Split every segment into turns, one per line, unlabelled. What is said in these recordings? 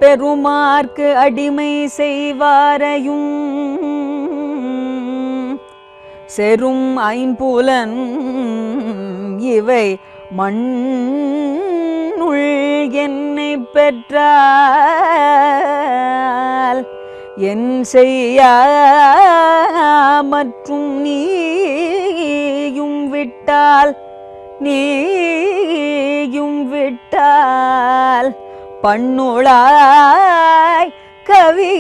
பெருமார்க்கு அடிமை செய்வாரையும் செரும் ஐம்புலன் இவை மண்ணுள் என்னை பெற்றால் என் செய்ய மற்றும் நீயும் விட்டால் நீயும் விட்டால் பண்ணுளாய் கவி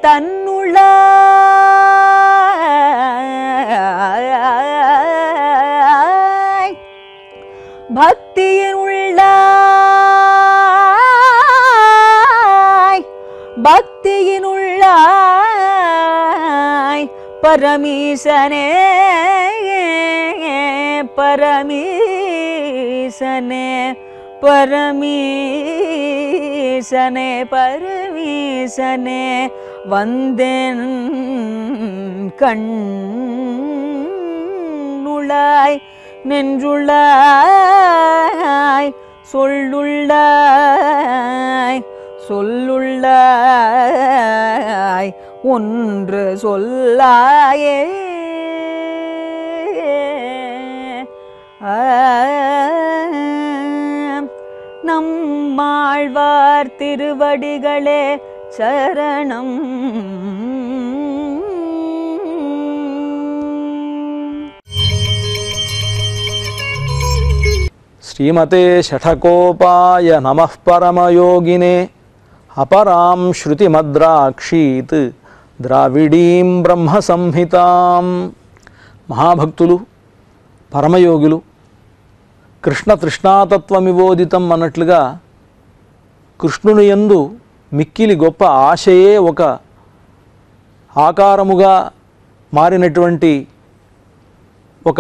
தன்னுளாய் பக்தியின் உள்ளாய் பக்தியின் உள்ளாய் பரமீசனே பரமீசனே பரமீசனே பரமீசனே வந்தேன் கண்ணுளாய் நின்றுள்ளாய் சொல்லுள்ளாய் சொல்லுள்ளாய் ஒன்று சொல்லாயே நம்மாழ்வார் திருவடிகளே சரணம்
శ్రీమతే శఠకోపాయ నమః పరమయోగినే అపరాం శృతిమద్రాక్షీత్ ద్రావిడీం బ్రహ్మ సంహితాం మహాభక్తులు పరమయోగులు కృష్ణ తృష్ణాతత్వమివోదితం అన్నట్లుగా కృష్ణుని యందు మిక్కిలి గొప్ప ఆశయే ఒక ఆకారముగా మారినటువంటి ఒక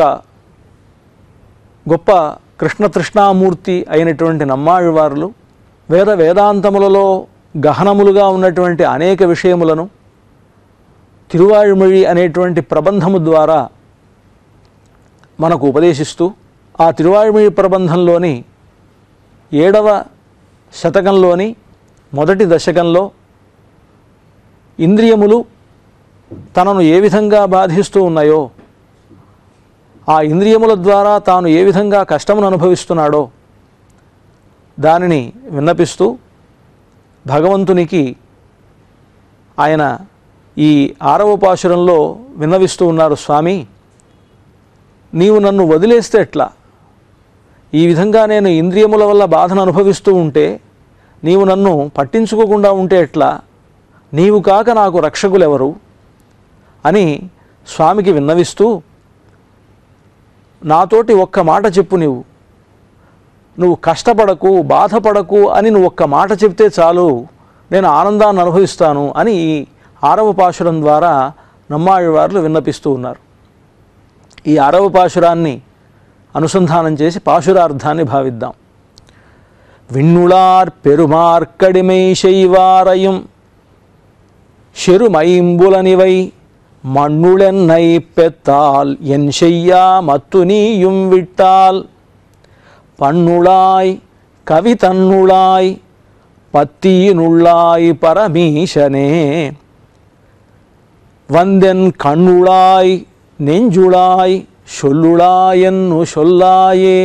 గొప్ప కృష్ణ తృష్ణామూర్తి అయినటువంటి నమ్మాళ్ళవారులు వేద వేదాంతములలో గహనములుగా ఉన్నటువంటి అనేక విషయములను తిరువాళ్మొഴി అనేటువంటి ప్రబంధము ద్వారా మనకు ఉపదేశిస్తూ ఆ తిరువాళ్మొഴి ప్రబంధంలోని ఏడవ శతకంలోని మొదటి దశకంలో ఇంద్రియములు తనను ఏ విధంగా బాధిస్తూ ఉన్నాయో ఆ ఇంద్రియముల ద్వారా తాను ఏ విధంగా కష్టమును అనుభవిస్తున్నాడో దానిని విన్నపిస్తూ భగవంతునికి ఆయన ఈ ఆరవ పాశురంలో విన్నవిస్తూ ఉన్నారు స్వామి నీవు నన్ను వదిలేస్తే ఎట్లా ఈ విధంగా నేను ఇంద్రియముల వల్ల బాధను అనుభవిస్తూ ఉంటే నీవు నన్ను పట్టించుకోకుండా ఉంటే ఎట్లా నీవు కాక నాకు రక్షకులెవరు అని స్వామికి విన్నవిస్తూ నాతోటి ఒక్క మాట చెప్పు నీవు నువ్వు కష్టపడకు బాధపడకు అని నువ్వు ఒక్క మాట చెప్తే చాలు నేను ఆనందాన్ని అనుభవిస్తాను అని ఈ ఆరవ పాశురం ద్వారా నమ్మాళ్ళవార్లు విన్నపిస్తూ ఉన్నారు ఈ ఆరవ పాశురాన్ని అనుసంధానం చేసి పాశురార్థాన్ని భావిద్దాం విண்ணுளார் பெருமார்க்கடிமை செய்வாரையும் செருமைம்புலனிவை மண்ணுளென்னை பெத்தால் என் செய்யா மத்து நீயும் விட்டால் பண்ணுளாய் கவி தன்னுளாய் பத்தியினுள்ளாய் பரமீசனே வந்தென் கண்ணுளாய் நெஞ்சுளாய் சொல்லுளாయన్ను సొల్లాయే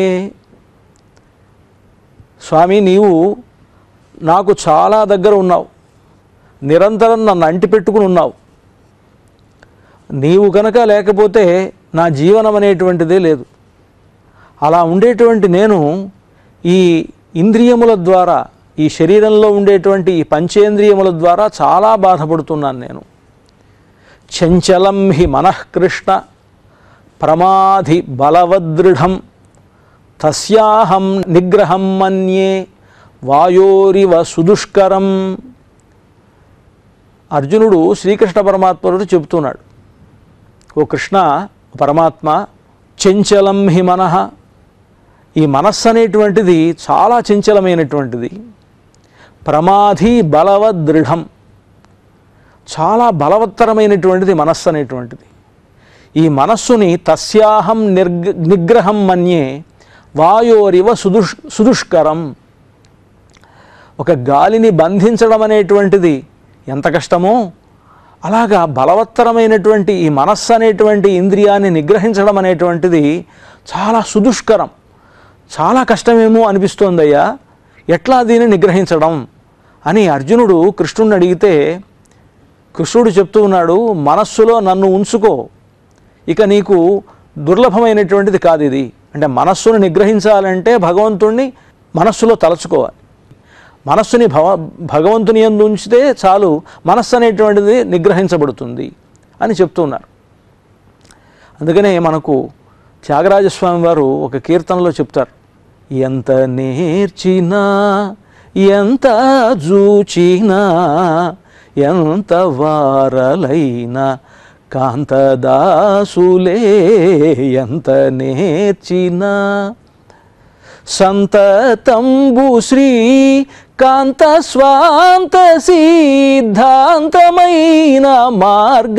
స్వామి నీవు నాకు చాలా దగ్గర ఉన్నావు నిరంతరం నన్ను అంటిపెట్టుకుని ఉన్నావు నీవు కనుక లేకపోతే నా జీవనం అనేటువంటిదే లేదు అలా ఉండేటువంటి నేను ఈ ఇంద్రియముల ద్వారా ఈ శరీరంలో ఉండేటువంటి ఈ పంచేంద్రియముల ద్వారా చాలా బాధపడుతున్నాను నేను చంచలం హి మనఃకృష్ణ ప్రమాధి బలవదృఢం తస్యాహం నిగ్రహం మన్యే వాయోరివ సుదుష్కరం అర్జునుడు శ్రీకృష్ణ పరమాత్ముడు చెబుతున్నాడు ఓ కృష్ణ పరమాత్మ చంచలం హి మనః ఈ మనస్సు అనేటువంటిది చాలా చంచలమైనటువంటిది ప్రమాధి బలవద్ దృఢం చాలా బలవత్తరమైనటువంటిది మనస్సు అనేటువంటిది ఈ మనస్సుని తస్యాహం నిర్గ నిగ్రహం మన్యే వాయోరివ సుదుష్ సుదుష్కరం ఒక గాలిని బంధించడం అనేటువంటిది ఎంత కష్టమో అలాగా బలవత్తరమైనటువంటి ఈ మనస్సు అనేటువంటి ఇంద్రియాన్ని నిగ్రహించడం అనేటువంటిది చాలా సుదుష్కరం చాలా కష్టమేమో అనిపిస్తోందయ్యా ఎట్లా దీన్ని నిగ్రహించడం అని అర్జునుడు కృష్ణుడిని అడిగితే కృష్ణుడు చెప్తూ ఉన్నాడు మనస్సులో నన్ను ఉంచుకో ఇక నీకు దుర్లభమైనటువంటిది కాదు ఇది అంటే మనస్సును నిగ్రహించాలంటే భగవంతుణ్ణి మనస్సులో తలచుకోవాలి మనస్సుని భవ భగవంతుని యందు ఉంచితే చాలు మనస్సు అనేటువంటిది నిగ్రహించబడుతుంది అని చెప్తున్నారు అందుకనే మనకు త్యాగరాజస్వామి వారు ఒక కీర్తనలో చెప్తారు ఎంత నేర్చినా ఎంత జూచినా ఎంత వారలైనా కాంతదాసులే ఎంత నేర్చినా సంతతంబు శ్రీ కాంత స్వాంత సిద్ధాంతమైన మార్గ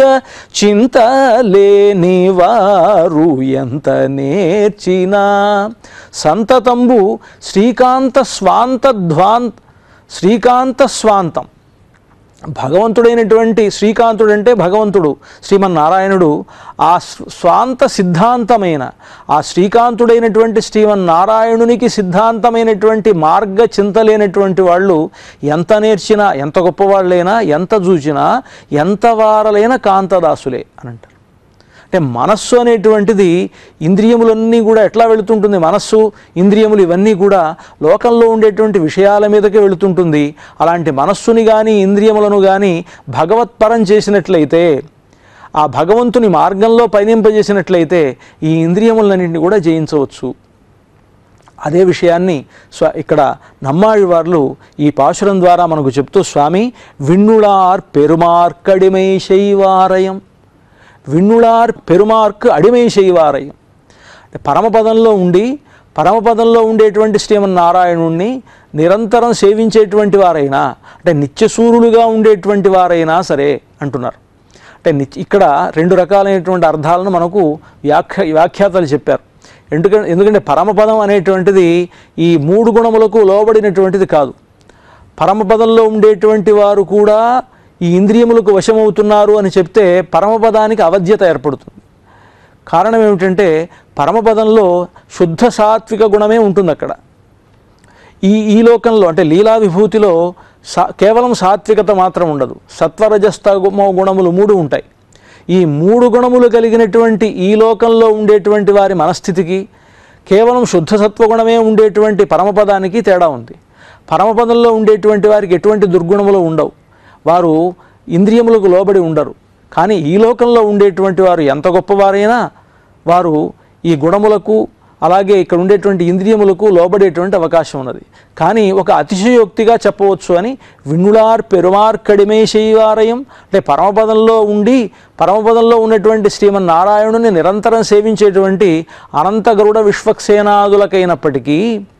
చింతలేని వారు ఎంత నేర్చినా సంతతంబు శ్రీకాంత స్వాంత ధ్వాంత శ్రీకాంత స్వాంతం భగవంతుడైనటువంటి శ్రీకాంతుడు అంటే భగవంతుడు శ్రీమన్నారాయణుడు ఆ స్వ- స్వాంత సిద్ధాంతమైన ఆ శ్రీకాంతుడైనటువంటి శ్రీమన్నారాయణునికి సిద్ధాంతమైనటువంటి మార్గ చింతలేనటువంటి వాళ్ళు ఎంత నేర్చినా ఎంత గొప్పవాళ్ళైనా ఎంత చూచినా ఎంత వారలైన కాంతదాసులే అని అంటారు అంటే మనస్సు అనేటువంటిది ఇంద్రియములన్నీ కూడా ఎట్లా వెళుతుంటుంది మనస్సు ఇంద్రియములు ఇవన్నీ కూడా లోకంలో ఉండేటువంటి విషయాల మీదకే వెళుతుంటుంది అలాంటి మనస్సుని కానీ ఇంద్రియములను కానీ భగవత్పరం చేసినట్లయితే ఆ భగవంతుని మార్గంలో పయనింపజేసినట్లయితే ఈ ఇంద్రియములన్నింటినీ కూడా జయించవచ్చు అదే విషయాన్ని స్వ ఇక్కడ నమ్మాళ్ళి వార్లు ఈ పాశురం ద్వారా మనకు చెప్తూ స్వామి విణ్ణుళార్ పెరుమార్కడిమై శైవారయం విణ్ణుళార్ పెరుమార్క్ అడిమై శైవారయం అంటే పరమపదంలో ఉండి పరమపదంలో ఉండేటువంటి శ్రీమన్నారాయణుణ్ణి నిరంతరం సేవించేటువంటి వారైనా అంటే నిత్యసూరులుగా ఉండేటువంటి వారైనా సరే అంటున్నారు అంటే నిత్య ఇక్కడ రెండు రకాలైనటువంటి అర్థాలను మనకు వ్యాఖ్య వ్యాఖ్యాతలు చెప్పారు ఎందుకంటే ఎందుకంటే పరమపదం అనేటువంటిది ఈ మూడు గుణములకు లోబడినటువంటిది కాదు పరమపదంలో ఉండేటువంటి వారు కూడా ఈ ఇంద్రియములకు వశమవుతున్నారు అని చెప్తే పరమపదానికి అవధ్యత ఏర్పడుతుంది కారణం ఏమిటంటే పరమపదంలో శుద్ధ సాత్విక గుణమే ఉంటుంది అక్కడ ఈ ఈ లోకంలో అంటే లీలా విభూతిలో సా కేవలం సాత్వికత మాత్రం ఉండదు సత్వరజస్తమో గుణములు మూడు ఉంటాయి ఈ మూడు గుణములు కలిగినటువంటి ఈ లోకంలో ఉండేటువంటి వారి మనస్థితికి కేవలం శుద్ధ సత్వగుణమే ఉండేటువంటి పరమపదానికి తేడా ఉంది పరమపదంలో ఉండేటువంటి వారికి ఎటువంటి దుర్గుణములు ఉండవు వారు ఇంద్రియములకు లోబడి ఉండరు కానీ ఈ లోకంలో ఉండేటువంటి వారు ఎంత గొప్పవారైనా వారు ఈ గుణములకు అలాగే ఇక్కడ ఉండేటువంటి ఇంద్రియములకు లోబడేటువంటి అవకాశం ఉన్నది కానీ ఒక అతిశయోక్తిగా చెప్పవచ్చు అని విణులార్ పెరుమార్ కడిమే శైవారయం అంటే పరమపదంలో ఉండి పరమపదంలో ఉన్నటువంటి శ్రీమన్నారాయణుని నిరంతరం సేవించేటువంటి అనంత గరుడ విశ్వక్సేనాదులకైనప్పటికీ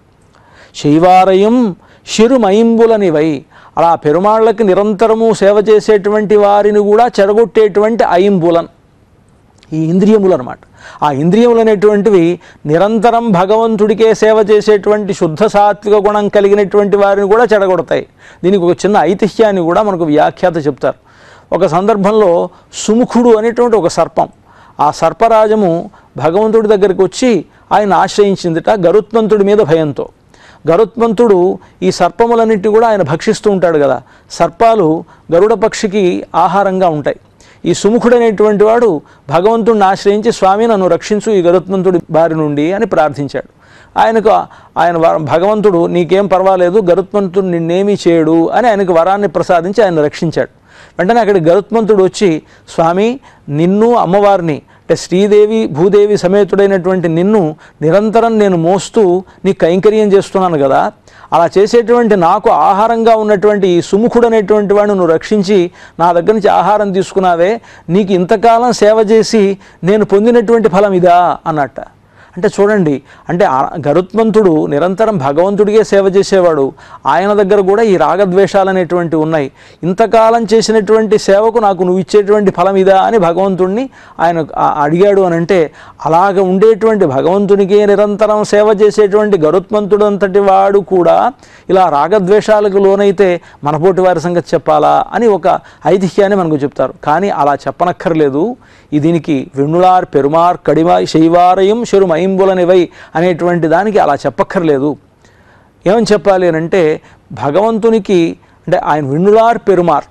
శైవారయం శిరుమైంబులనివై అలా పెరుమాళ్ళకి నిరంతరము సేవ చేసేటువంటి వారిని కూడా చెడగొట్టేటువంటి ఐంబులన్ ఈ ఇంద్రియములు అనమాట ఆ ఇంద్రియములు అనేటువంటివి నిరంతరం భగవంతుడికే సేవ చేసేటువంటి శుద్ధ సాత్విక గుణం కలిగినటువంటి వారిని కూడా చెడగొడతాయి దీనికి ఒక చిన్న ఐతిహ్యాన్ని కూడా మనకు వ్యాఖ్యాత చెప్తారు ఒక సందర్భంలో సుముఖుడు అనేటువంటి ఒక సర్పం ఆ సర్పరాజము భగవంతుడి దగ్గరికి వచ్చి ఆయన ఆశ్రయించిందిట గరుత్మంతుడి మీద భయంతో గరుత్మంతుడు ఈ సర్పములన్నింటి కూడా ఆయన భక్షిస్తూ ఉంటాడు కదా సర్పాలు గరుడ పక్షికి ఆహారంగా ఉంటాయి ఈ సుముఖుడనేటువంటి వాడు భగవంతుడిని ఆశ్రయించి స్వామి నన్ను రక్షించు ఈ గరుత్మంతుడి బారి నుండి అని ప్రార్థించాడు ఆయనకు ఆయన వర- భగవంతుడు నీకేం పర్వాలేదు గరుత్మంతుడు నిన్నేమీ చేయడు అని ఆయనకు వరాన్ని ప్రసాదించి ఆయన రక్షించాడు వెంటనే అక్కడికి గరుత్మంతుడు వచ్చి స్వామి నిన్ను అమ్మవారిని అంటే శ్రీదేవి భూదేవి సమేతుడైనటువంటి నిన్ను నిరంతరం నేను మోస్తూ నీ కైంకర్యం చేస్తున్నాను కదా అలా చేసేటువంటి నాకు ఆహారంగా ఉన్నటువంటి ఈ సుముఖుడు అనేటువంటి వాడిని నువ్వు రక్షించి నా దగ్గర నుంచి ఆహారం తీసుకున్నావే నీకు ఇంతకాలం సేవ చేసి నేను పొందినటువంటి ఫలం ఇదా అన్నట్ట అంటే చూడండి అంటే ఆ గరుత్మంతుడు నిరంతరం భగవంతుడిగే సేవ చేసేవాడు ఆయన దగ్గర కూడా ఈ రాగద్వేషాలు అనేటువంటి ఉన్నాయి ఇంతకాలం చేసినటువంటి సేవకు నాకు నువ్వు ఇచ్చేటువంటి ఫలం ఇదా అని భగవంతుడిని ఆయన ఆ- అడిగాడు అని అంటే అలాగ ఉండేటువంటి భగవంతునికే నిరంతరం సేవ చేసేటువంటి గరుత్మంతుడు అంతటి వాడు కూడా ఇలా రాగద్వేషాలకు లోనైతే మనపోటి వారి సంగతి చెప్పాలా అని ఒక ఐతిహ్యాన్ని మనకు చెప్తారు కానీ అలా చెప్పనక్కర్లేదు ఈ దీనికి వెన్నులార్ పెరుమార్ కడిమా శైవారయం శరు మైంబులనివై అనేటువంటి దానికి అలా చెప్పక్కర్లేదు ఏమని చెప్పాలి అని అంటే భగవంతునికి అంటే ఆయన విన్నులార్ పెరుమార్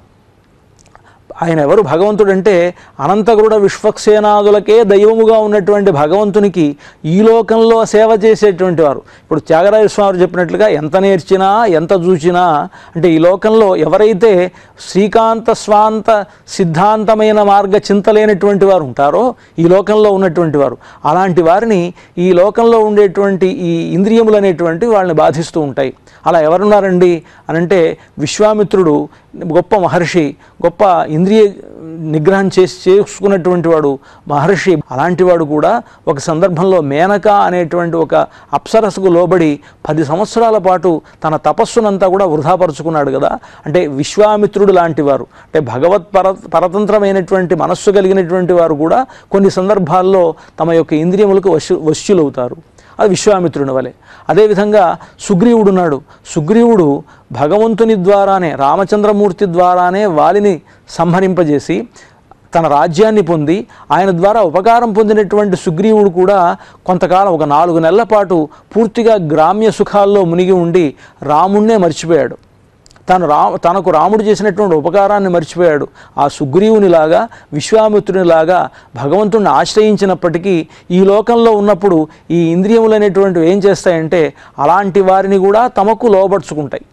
ఆయన ఎవరు భగవంతుడు అంటే అనంతగురుడ విశ్వక్సేనాదులకే దైవముగా ఉన్నటువంటి భగవంతునికి ఈ లోకంలో సేవ చేసేటువంటి వారు ఇప్పుడు త్యాగరాజ స్వామి చెప్పినట్లుగా ఎంత నేర్చినా ఎంత చూచినా అంటే ఈ లోకంలో ఎవరైతే శ్రీకాంత స్వాంత సిద్ధాంతమైన మార్గ చింతలేనటువంటి వారు ఉంటారో ఈ లోకంలో ఉన్నటువంటి వారు అలాంటి వారిని ఈ లోకంలో ఉండేటువంటి ఈ ఇంద్రియములు అనేటువంటి వాళ్ళని బాధిస్తూ ఉంటాయి అలా ఎవరున్నారండి అనంటే విశ్వామిత్రుడు గొప్ప మహర్షి గొప్ప ఇంద్రియ నిగ్రహం చేసి చేసుకున్నటువంటి వాడు మహర్షి అలాంటి వాడు కూడా ఒక సందర్భంలో మేనక అనేటువంటి ఒక అప్సరసకు లోబడి పది సంవత్సరాల పాటు తన తపస్సునంతా కూడా వృధాపరుచుకున్నాడు కదా అంటే విశ్వామిత్రుడు లాంటి వారు అంటే భగవత్ పర పరతంత్రమైనటువంటి మనస్సు కలిగినటువంటి వారు కూడా కొన్ని సందర్భాల్లో తమ యొక్క ఇంద్రియములకు వశు వశ్యులవుతారు అది విశ్వామిత్రుని వలె అదేవిధంగా సుగ్రీవుడు ఉన్నాడు సుగ్రీవుడు భగవంతుని ద్వారానే రామచంద్రమూర్తి ద్వారానే వాలిని సంహరింపజేసి తన రాజ్యాన్ని పొంది ఆయన ద్వారా ఉపకారం పొందినటువంటి సుగ్రీవుడు కూడా కొంతకాలం ఒక నాలుగు నెలల పాటు పూర్తిగా గ్రామ్య సుఖాల్లో మునిగి ఉండి రాముణ్ణే మర్చిపోయాడు తను రా తనకు రాముడు చేసినటువంటి ఉపకారాన్ని మర్చిపోయాడు ఆ సుగ్రీవునిలాగా విశ్వామిత్రునిలాగా భగవంతుడిని ఆశ్రయించినప్పటికీ ఈ లోకంలో ఉన్నప్పుడు ఈ ఇంద్రియములు అనేటువంటివి ఏం చేస్తాయంటే అలాంటి వారిని కూడా తమకు లోబడుచుకుంటాయి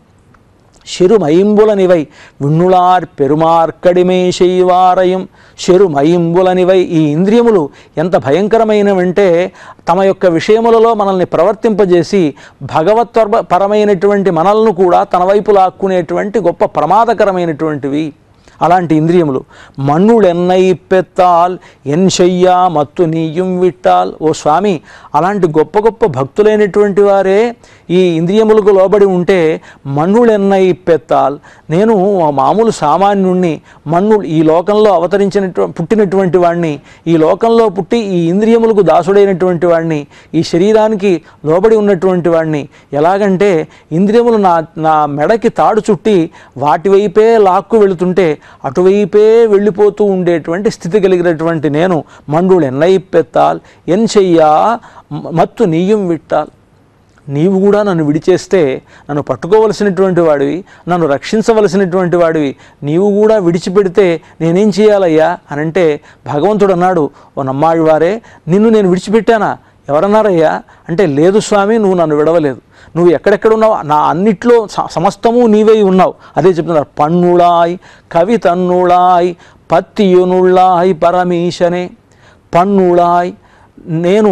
శరుమయింబులనివై విణుళార్ పెరుమార్ కడిమే శైవారయం శరుమయింబులనివై ఈ ఇంద్రియములు ఎంత భయంకరమైనవంటే తమ యొక్క విషయములలో మనల్ని ప్రవర్తింపజేసి భగవత్పర పరమైనటువంటి మనల్ని కూడా తన వైపు లాక్కునేటువంటి గొప్ప ప్రమాదకరమైనటువంటివి అలాంటి ఇంద్రియములు మన్నుడెన్నై పెత్తాల్ ఎన్ శయ్యా మత్తు నీయం విట్టాల్ ఓ స్వామి అలాంటి గొప్ప గొప్ప భక్తులైనటువంటి వారే ఈ ఇంద్రియములకు లోబడి ఉంటే మన్నుడెన్నై పెత్తాల్ నేను ఆ మామూలు సామాన్యుణ్ణి మన్ను ఈ లోకంలో అవతరించినటు పుట్టినటువంటి వాడిని ఈ లోకంలో పుట్టి ఈ ఇంద్రియములకు దాసుడైనటువంటి వాడిని ఈ శరీరానికి లోబడి ఉన్నటువంటి వాడిని ఎలాగంటే ఇంద్రియములు నా నా మెడకి తాడు చుట్టి వాటి వైపే లాక్కు వెళుతుంటే అటువైపే వెళ్ళిపోతూ ఉండేటువంటి స్థితి కలిగినటువంటి నేను మండులు ఎన్నై పెత్తాల్ ఎన్ చెయ్యా మ- మత్తు నీయం విట్టాల్ నీవు కూడా నన్ను విడిచేస్తే నన్ను పట్టుకోవలసినటువంటి వాడివి నన్ను రక్షించవలసినటువంటి వాడివి నీవు కూడా విడిచిపెడితే నేనేం చేయాలయ్యా అని అంటే భగవంతుడు అన్నాడు ఓ నమ్మాడి వారే నిన్ను నేను విడిచిపెట్టానా ఎవరన్నారయ్యా అంటే లేదు స్వామి నువ్వు నన్ను విడవలేదు నువ్వు ఎక్కడెక్కడ ఉన్నావు నా అన్నిట్లో స- సమస్తము నీవై ఉన్నావు అదే చెప్తున్నారు పన్నుళాయ్ కవి తన్నుళాయ్ పత్తియునుళ్ళాయ్ పరమీశనే పన్నుళాయ్ నేను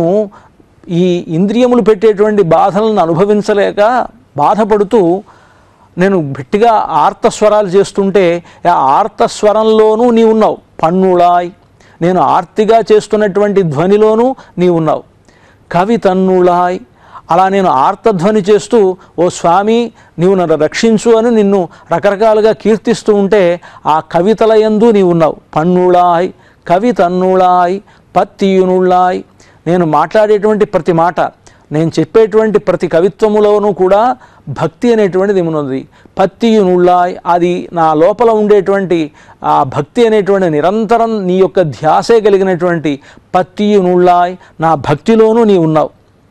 ఈ ఇంద్రియములు పెట్టేటువంటి బాధలను అనుభవించలేక బాధపడుతూ నేను గట్టిగా ఆర్తస్వరాలు చేస్తుంటే ఆ ఆర్తస్వరంలోనూ నీ ఉన్నావు పన్నుళాయ్ నేను ఆర్తిగా చేస్తున్నటువంటి ధ్వనిలోనూ నీ ఉన్నావు కవి తన్నుళాయ్ అలా నేను ఆర్తధ్వని చేస్తూ ఓ స్వామి నీవు నన్ను రక్షించు అని నిన్ను రకరకాలుగా కీర్తిస్తూ ఉంటే ఆ కవితల యందు నీవు ఉన్నావు పన్నుళాయ్ కవి తన్నుళాయ్ పత్తియునుళ్ళాయ్ నేను మాట్లాడేటువంటి ప్రతి మాట నేను చెప్పేటువంటి ప్రతి కవిత్వములోనూ కూడా భక్తి అనేటువంటిది ఉన్నది పత్తియునుళ్ళాయ్ అది నా లోపల ఉండేటువంటి ఆ భక్తి అనేటువంటి నిరంతరం నీ యొక్క ధ్యాసే కలిగినటువంటి పత్తియునుళ్ళాయ్ నా భక్తిలోనూ నీ ఉన్నావు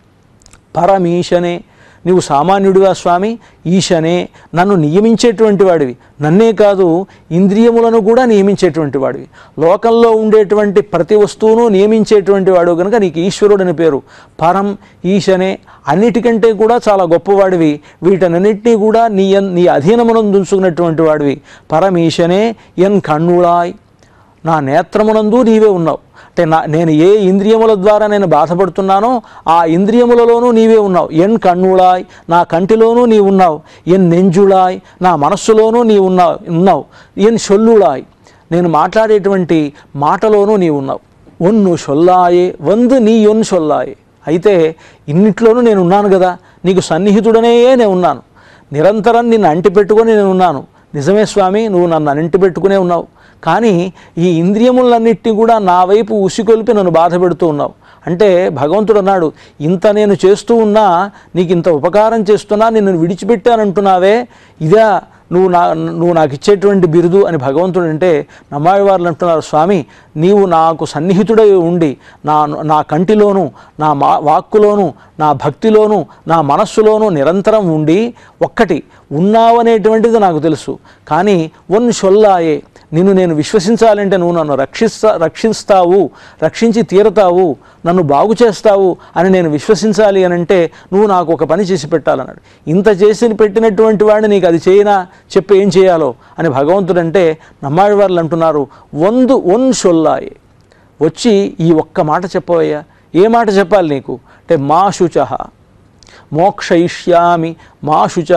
పరమీశనే నీవు సామాన్యుడివా స్వామి ఈశనే నన్ను నియమించేటువంటి వాడివి నన్నే కాదు ఇంద్రియములను కూడా నియమించేటువంటి వాడివి లోకంలో ఉండేటువంటి ప్రతి వస్తువును నియమించేటువంటి వాడు కనుక నీకు ఈశ్వరుడు అని పేరు పరం ఈశనే అన్నిటికంటే కూడా చాలా గొప్పవాడివి వీటన్నిటినీ కూడా నీ అన్- నీ అధీనమునందు ఉంచుకున్నటువంటి వాడివి పరమీశనే ఎన్ కన్నుళాయ్ నా నేత్రమునందు నీవే ఉన్నావు అంటే నా నేను ఏ ఇంద్రియముల ద్వారా నేను బాధపడుతున్నానో ఆ ఇంద్రియములలోనూ నీవే ఉన్నావు ఎన్ కన్నుళాయ్ నా కంటిలోనూ నీ ఉన్నావు ఎన్ నెంజుళాయ్ నా మనస్సులోనూ నీ ఉన్నావు ఉన్నావు ఎన్ సొల్లుళాయ్ నేను మాట్లాడేటువంటి మాటలోనూ నీ ఉన్నావు ఒన్ను సొల్లాయే వందు నీ ఒన్ సొల్లాయే అయితే ఇన్నిట్లోనూ నేను ఉన్నాను కదా నీకు సన్నిహితుడనే నేను ఉన్నాను నిరంతరం నిన్ను అంటి పెట్టుకొని నేను ఉన్నాను నిజమే స్వామి నువ్వు నన్ను అంటి పెట్టుకునే ఉన్నావు కానీ ఈ ఇంద్రియములన్నిటినీ కూడా నా వైపు ఉసికొల్పి నన్ను బాధ పెడుతూ ఉన్నావు అంటే భగవంతుడు అన్నాడు ఇంత నేను చేస్తూ ఉన్నా నీకు ఇంత ఉపకారం చేస్తున్నా నిన్ను విడిచిపెట్టానంటున్నావే ఇదా నువ్వు నా నువ్వు నాకు ఇచ్చేటువంటి బిరుదు అని భగవంతుడు అంటే నమ్మాయి వారు అంటున్నారు స్వామి నీవు నాకు సన్నిహితుడై ఉండి నా నా కంటిలోను నా మా వాక్కులోను నా భక్తిలోను నా మనస్సులోను నిరంతరం ఉండి ఒక్కటి ఉన్నావనేటువంటిది నాకు తెలుసు కానీ వన్ షొల్లాయే నిన్ను నేను విశ్వసించాలంటే నువ్వు నన్ను రక్షిస్తా రక్షిస్తావు రక్షించి తీరతావు నన్ను బాగు చేస్తావు అని నేను విశ్వసించాలి అని అంటే నువ్వు నాకు ఒక పని చేసి పెట్టాలన్నాడు ఇంత చేసి పెట్టినటువంటి వాడిని నీకు అది చేయనా చెప్పి ఏం చేయాలో అని భగవంతుడు అంటే నమ్మాడి వాళ్ళు అంటున్నారు వందు ఒన్ షొల్లాయే వచ్చి ఈ ఒక్క మాట చెప్పవయ్యా ఏ మాట చెప్పాలి నీకు అంటే మా శుచ మోక్షయిష్యామి మా శుచ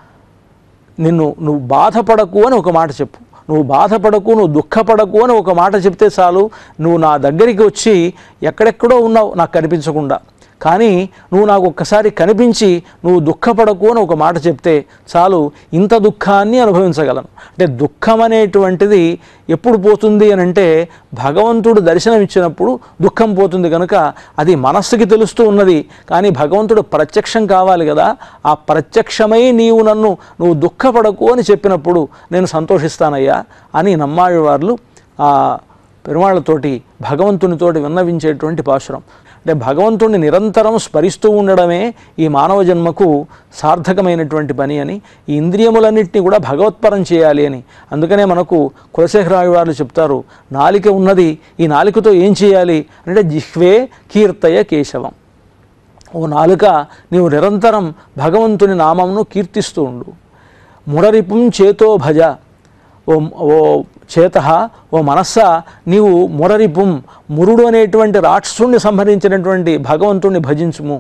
నిన్ను నువ్వు బాధపడకు అని ఒక మాట చెప్పు నువ్వు బాధపడకు నువ్వు దుఃఖపడకు అని ఒక మాట చెప్తే చాలు నువ్వు నా దగ్గరికి వచ్చి ఎక్కడెక్కడో ఉన్నావు నాకు కనిపించకుండా కానీ నువ్వు నాకు ఒక్కసారి కనిపించి నువ్వు దుఃఖపడకు అని ఒక మాట చెప్తే చాలు ఇంత దుఃఖాన్ని అనుభవించగలను అంటే దుఃఖం అనేటువంటిది ఎప్పుడు పోతుంది అని అంటే భగవంతుడు దర్శనం ఇచ్చినప్పుడు దుఃఖం పోతుంది కనుక అది మనస్సుకి తెలుస్తూ ఉన్నది కానీ భగవంతుడు ప్రత్యక్షం కావాలి కదా ఆ ప్రత్యక్షమై నీవు నన్ను నువ్వు దుఃఖపడకు అని చెప్పినప్పుడు నేను సంతోషిస్తానయ్యా అని నమ్మాళ్ళ వాళ్ళు ఆ పెరుమాళ్ళతోటి భగవంతునితోటి విన్నవించేటువంటి పాశురం అంటే భగవంతుణ్ణి నిరంతరం స్మరిస్తూ ఉండడమే ఈ మానవ జన్మకు సార్థకమైనటువంటి పని అని ఈ ఇంద్రియములన్నింటినీ కూడా భగవత్పరం చేయాలి అని అందుకనే మనకు కులశేఖరావి వారు చెప్తారు నాలిక ఉన్నది ఈ నాలికతో ఏం చేయాలి అంటే జిహ్వే కీర్తయ కేశవం ఓ నాలుక నీవు నిరంతరం భగవంతుని నామంను కీర్తిస్తూ ఉండు మురరిపుం చేతో భజ ఓ ఓ చేత ఓ మనస్స నీవు మురరిపుం మురుడు అనేటువంటి రాక్షసుణ్ణి సంహరించినటువంటి భగవంతుణ్ణి భజించుము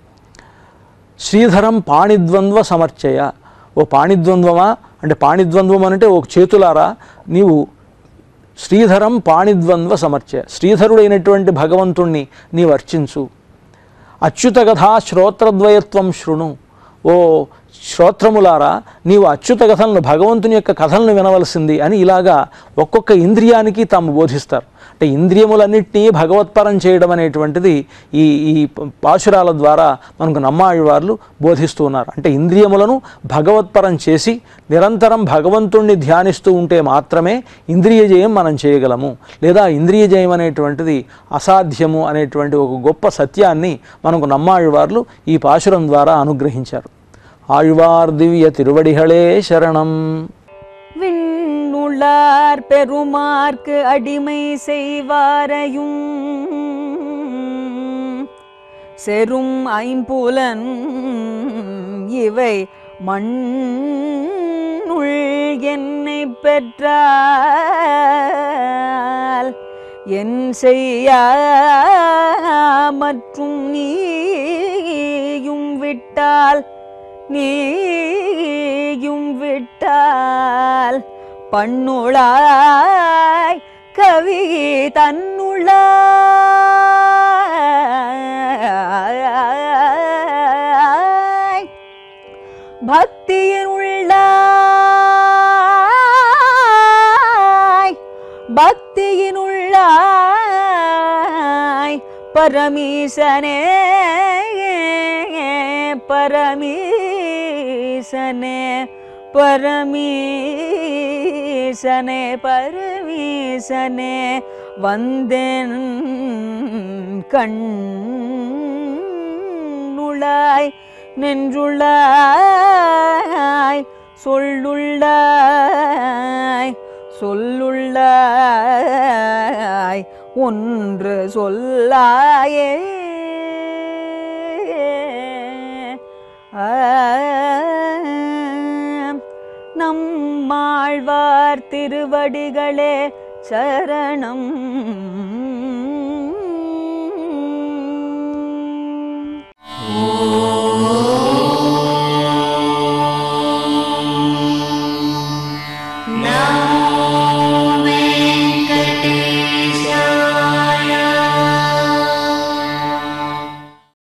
శ్రీధరం పాణిద్వంద్వ సమర్చయ ఓ పాణిద్వంద్వమా అంటే పాణిద్వంద్వం అంటే ఓ చేతులారా నీవు శ్రీధరం పాణిద్వంద్వ సమర్చయ శ్రీధరుడైనటువంటి భగవంతుణ్ణి నీవు అర్చించు అచ్యుత కథా శ్రోత్రద్వయత్వం శృణు ఓ శ్రోత్రములారా నీవు అచ్యుత కథలను భగవంతుని యొక్క కథలను వినవలసింది అని ఇలాగా ఒక్కొక్క ఇంద్రియానికి తాము బోధిస్తారు అంటే ఇంద్రియములన్నింటినీ భగవత్పరం చేయడం అనేటువంటిది ఈ ఈ పాశురాల ద్వారా మనకు నమ్మాళ్ళవార్లు బోధిస్తూ ఉన్నారు అంటే ఇంద్రియములను భగవత్పరం చేసి నిరంతరం భగవంతుణ్ణి ధ్యానిస్తూ ఉంటే మాత్రమే ఇంద్రియ జయం మనం చేయగలము లేదా ఇంద్రియ జయం అనేటువంటిది అసాధ్యము అనేటువంటి ఒక గొప్ప సత్యాన్ని మనకు నమ్మాళ్ళవార్లు ఈ పాశురం ద్వారా అనుగ్రహించారు ఆళ్వార్ దివ్య తిరువడిహళే శరణం
விண்ணுள்ளார் பெருமார்க்கு அடிமை செய்வாரையும் செரும் ஐம்புலன் இவை மண்ணுள் என்னை பெற்றால் என் செய்ய மற்றும் நீயும் விட்டால் நீயும் விட்டால் பண்ணுளாய் கவி தன்னுளாய் பக்தியின் உள்ளாய் பக்தியின் உள்ளாய் பரமீசனே பரமீசனே பரமீசனே பரமீசனே வந்தேன் கண்ணுளாய் நின்றுள்ளாய் சொல்லுள்ளாய் சொல்லுள்ளாய் ஒன்று சொல்லாயே ஆம். நம்மாழ்வார் திருவடிகளே சரணம்
ஓ